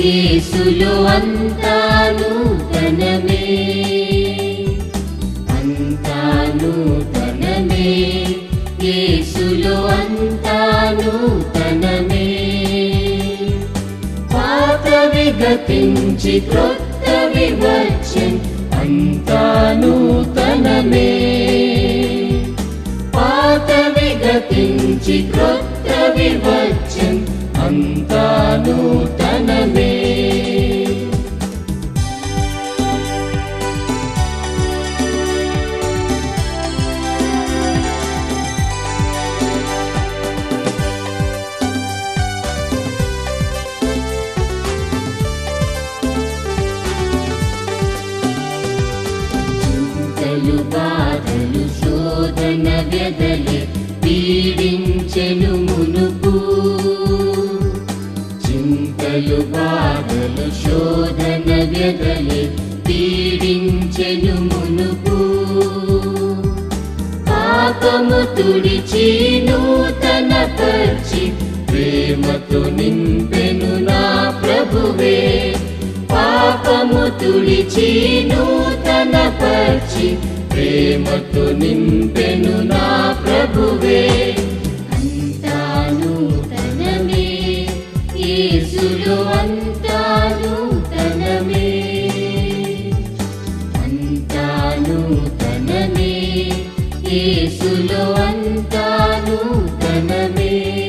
యేసులో అంతా నూతనమే అంతా నూతనమే యేసులో అంతా నూతనమే పాతవి గతించి క్రొత్తవి వచ్చెన్ అంతా నూతనమే పాతవి గతించి క్రొత్తవి వచ్చెన్ అంతా నూతనమే చింతలు బాధలు శోధన వ్యధలే పీడించెను మునుపు చింతలు బాధలు శోధన వ్యధలే పీడించెను మునుపు పాపము తుడిచి నూతన పరిచి ప్రేమతో నింపెను నా ప్రభువే పాపము తుడిచి నూతన పరిచి ప్రేమతో నింపెను నా ప్రభువే అంతా నూతనమే యేసులో అంతా నూతనమే అంతా నూతనమే యేసులో అంతా నూతనమే